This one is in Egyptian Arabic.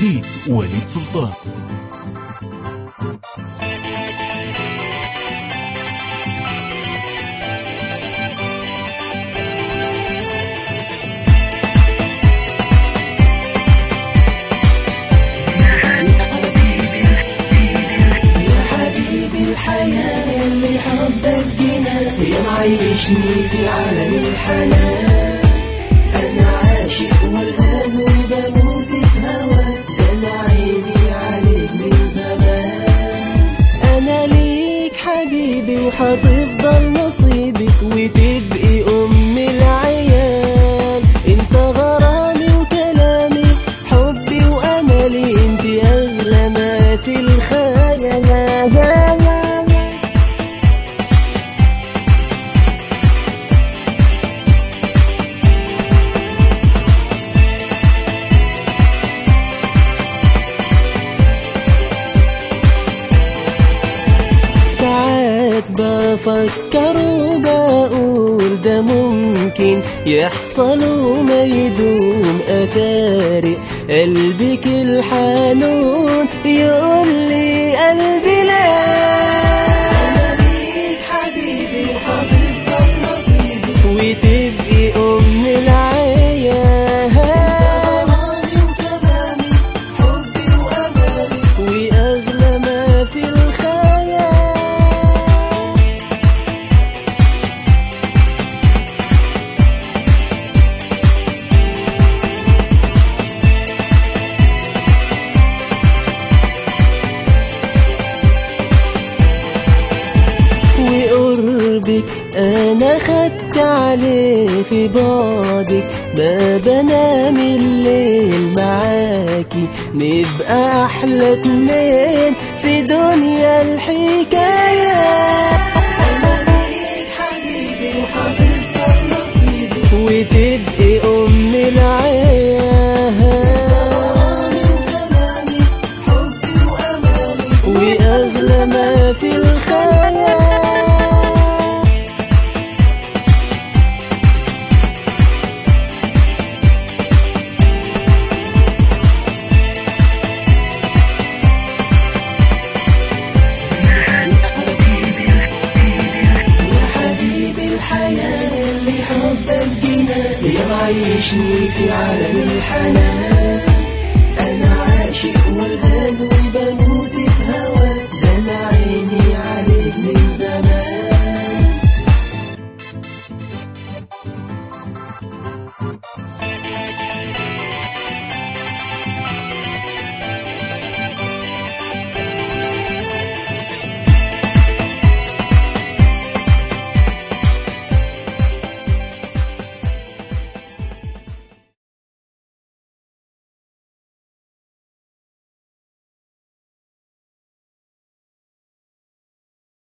جديد وليد سلطان الحياة اللي حبك جنان يا معيشني في عالم الحنان أنا عاشق والآن وبموت في هواك ده أنا عيني عليك من زمان أنا ليك حبيبي وحتفضل نصيبي وتبقي أم العيال انت غرامي وكلامي حبي وأملي انت أغلى ما في الخيال ساعات بفكر وبقول ده ممكن يحصل وما يدوم أفارق قلبك الحنون يقول لي قلبي لا أنا ليك حبيبي وحتفضل نصيبي وتبقي أم العيال وكلامي حبي وأملي وأغلى ما في الخيال وقربك انا خدت عليه في بعدك ما بنام الليل معاكي نبقى احلى اتنين في دنيا الحكاية انا ليك حبيبي وحتفضل نصيبي وتبقي ام العيال واغلى ما في الخيال يا حبيبي الحياة اللي حبك جنان يا معيشني في عالم الحنان